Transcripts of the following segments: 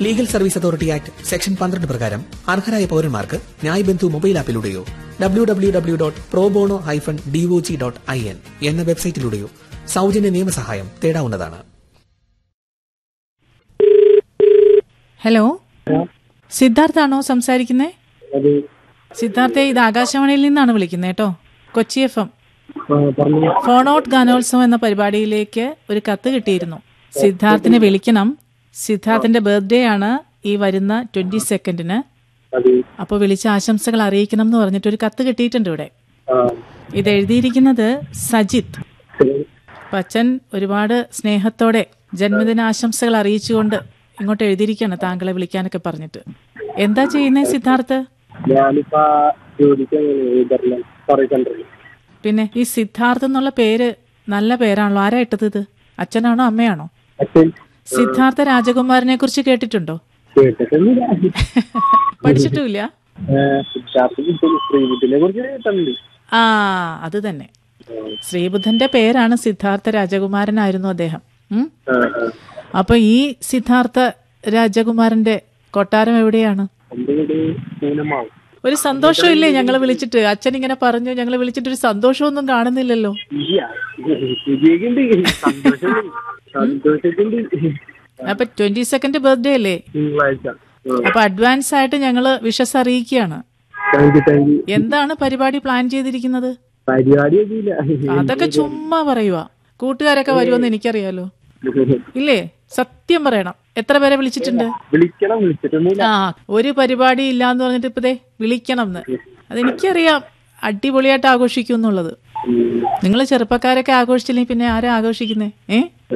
Legal service authority act section പന്ത്രണ്ട് പ്രകാരം അർഹരായ പൌരന്മാർക്ക് ന്യായ് ബന്ധു മൊബൈൽ ആപ്പിലൂടെയോ W W W dot probono hyphen DOJ dot I N എന്ന വെബ്സൈറ്റിലൂടെയോ സൗജന്യ നിയമസഹായം തേടാവുന്നതാണ് ഹലോ സിദ്ധാർത്ഥാണോ സംസാരിക്കുന്നേ സിദ്ധാർത്ഥെ ഇത് ആകാശവാണിയിൽ നിന്നാണ് വിളിക്കുന്നത് കേട്ടോ Kochi F M phone out ഗാനോത്സവം എന്ന പരിപാടിയിലേക്ക് ഒരു കത്ത് കിട്ടിയിരുന്നു സിദ്ധാർത്ഥിനെ വിളിക്കണം സിദ്ധാർത്ഥിന്റെ ബർത്ത്ഡേ ആണ് ഈ വരുന്ന ട്വന്റി സെക്കൻഡിന് അപ്പോൾ വിളിച്ച ആശംസകൾ അറിയിക്കണം എന്ന് പറഞ്ഞിട്ട് ഒരു കത്ത് കിട്ടിയിട്ടുണ്ട് ഇവിടെ ഇത് എഴുതിയിരിക്കുന്നത് സജിത്ത് അപ്പൊ അച്ഛൻ ഒരുപാട് സ്നേഹത്തോടെ ജന്മദിനാശംസകൾ അറിയിച്ചുകൊണ്ട് ഇങ്ങോട്ട് എഴുതിയിരിക്കുകയാണ് താങ്കളെ വിളിക്കാനൊക്കെ പറഞ്ഞിട്ട് എന്താ ചെയ്യുന്നേ സിദ്ധാർത്ഥ് ഞാനിപ്പോ ജോലിക്ക് നെതർലാൻഡ് ഫോറിൻ സെന്ററിൽ പിന്നെ ഈ സിദ്ധാർത്ഥ് എന്നുള്ള പേര് നല്ല പേരാണല്ലോ ആരാ ഇട്ടത് ഇത് അച്ഛനാണോ അമ്മയാണോ അച്ഛൻ സിദ്ധാർത്ഥ രാജകുമാരനെ കുറിച്ച് കേട്ടിട്ടുണ്ടോ കേട്ടിട്ടൊന്നുമില്ല പഠിച്ചിട്ടുമില്ല സിദ്ധാർത്ഥ കിട്ടും ശ്രീബുദ്ധിനെ കുറിച്ച് കേട്ടിട്ടുണ്ട് ആ അത് തന്നെ ശ്രീബുദ്ധന്റെ പേരാണ് സിദ്ധാർത്ഥ രാജകുമാരനായിരുന്നു അദ്ദേഹം ഉം? ആ, ആ. അപ്പൊ ഈ സിദ്ധാർത്ഥ രാജകുമാരന്റെ കൊട്ടാരം എവിടെയാണ് എന്റെ വീട് പൂനമാവും ഒരു സന്തോഷമില്ലേ ഞങ്ങളെ വിളിച്ചിട്ട് അച്ഛൻ ഇങ്ങനെ പറഞ്ഞു ഞങ്ങളെ വിളിച്ചിട്ട് ഒരു സന്തോഷമൊന്നും കാണുന്നില്ലല്ലോ ഇല്ല വിജയിക്കുണ്ട് സന്തോഷമുണ്ട് സന്തോഷത്തിന്റെ അപ്പൊ ട്വന്റി സെക്കൻഡ് ബർത്ത്ഡേ അല്ലേ തിങ്കളാഴ്ച അപ്പൊ അഡ്വാൻസ് ആയിട്ട് ഞങ്ങള് വിഷസ് അറിയിക്കുകയാണ് താങ്ക് യു താങ്ക് യു എന്താണ് പരിപാടി പ്ലാൻ ചെയ്തിരിക്കുന്നത് പരിപാടിയൊക്കെ ഇല്ല അതൊക്കെ ചുമ്മാ പറയുക കൂട്ടുകാരൊക്കെ വരുമെന്ന് എനിക്കറിയാലോ ഇല്ലേ സത്യം പറയണം എത്ര പേരെ വിളിച്ചിട്ടുണ്ട് വിളിക്കണം വിളിച്ചിട്ടൊന്നുമില്ല ആ ഒരു പരിപാടി ഇല്ലാന്ന് പറഞ്ഞിട്ട് ഇപ്പതേ വിളിക്കണം എന്ന് അതെനിക്കറിയാം അടിപൊളിയായിട്ട് ആഘോഷിക്കും എന്നുള്ളത് നിങ്ങൾ ചെറുപ്പക്കാരൊക്കെ ആഘോഷിച്ചില്ലെങ്കിൽ പിന്നെ ആരാ ആഘോഷിക്കുന്നേ ഏ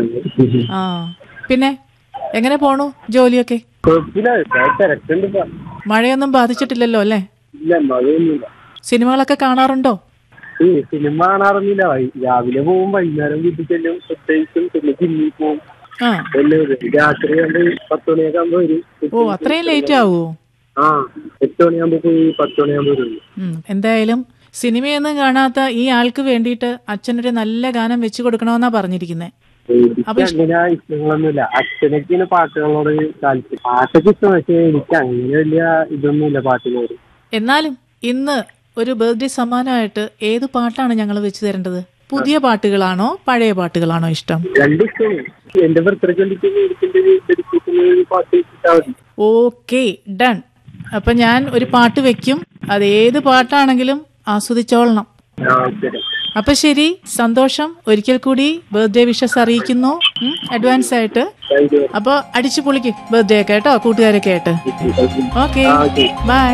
ആ പിന്നെ എങ്ങനെ പോണു ജോലിയൊക്കെ കുഴപ്പമില്ല ഇപ്പൊ തിരക്കുണ്ട് ഇപ്പൊ മഴയൊന്നും ബാധിച്ചിട്ടില്ലല്ലോ അല്ലേ ഇല്ല മഴയൊന്നുമില്ല സിനിമകളൊക്കെ കാണാറുണ്ടോ ഈ സിനിമ കാണാറൊന്നുമില്ല വൈ- രാവിലെ പോവും വൈകുന്നേരം വീട്ടിൽ ചെല്ലും പ്രത്യേകിച്ചും പിന്നെ ജിമ്മിൽ പോവും ആ എല്ലാം വരും. രാത്രി കണ്ട് പത്ത് മണിയൊക്കെ ആകുമ്പോ വരും ഓ അത്രയും ലേറ്റ് ആവുമോ ആ എട്ട് മണിയാകുമ്പോ പോയി പത്ത് മണിയാകുമ്പോ വരും ഉം, എന്തായാലും സിനിമയൊന്നും കാണാത്ത ഈ ആൾക്ക് വേണ്ടിയിട്ട് അച്ഛനൊരു നല്ല ഗാനം വെച്ചു കൊടുക്കണമെന്നാ പറഞ്ഞിരിക്കുന്നത് എനിക്ക് അങ്ങനെ ഇഷ്ടങ്ങളൊന്നുമില്ല അച്ഛനൊക്കെയാണ് പാട്ടുകളോട് താല്പര്യം പാട്ടൊക്കെ ഇഷ്ടം പക്ഷെ എനിക്ക് അങ്ങനെ വലിയ ഇതൊന്നുമില്ല പാട്ടിനോട് എന്നാലും ഇന്ന് ഒരു ബർത്ത്ഡേ സമ്മാനമായിട്ട് ഏത് പാട്ടാണ് ഞങ്ങൾ വെച്ച് തരേണ്ടത് പുതിയ പാട്ടുകളാണോ പഴയ പാട്ടുകളാണോ ഇഷ്ടം രണ്ടും ഇഷ്ടമാണ് എന്റെ ബർത്ത്ഡേ ചൊല്ലിക്ക് മേടിക്കേണ്ട ഒരു dedication ഒരു പാട്ട് വെച്ചിട്ടാ മതി ഓക്കെ ഡൺ അപ്പൊ ഞാൻ ഒരു പാട്ട് വെക്കും അത് ഏത് പാട്ടാണെങ്കിലും ആസ്വദിച്ചോളണം ആ ശരി അപ്പൊ ശരി സന്തോഷം ഒരിക്കൽ കൂടി ബർത്ത്ഡേ വിഷസ് അറിയിക്കുന്നു അഡ്വാൻസ് ആയിട്ട് താങ്ക് യു അപ്പൊ അടിച്ചു പൊളിക്ക് ബർത്ത്ഡേ ഒക്കെ കേട്ടോ കൂട്ടുകാരൊക്കെ ആയിട്ട് ഓക്കെ ആ ഓക്കെ ബൈ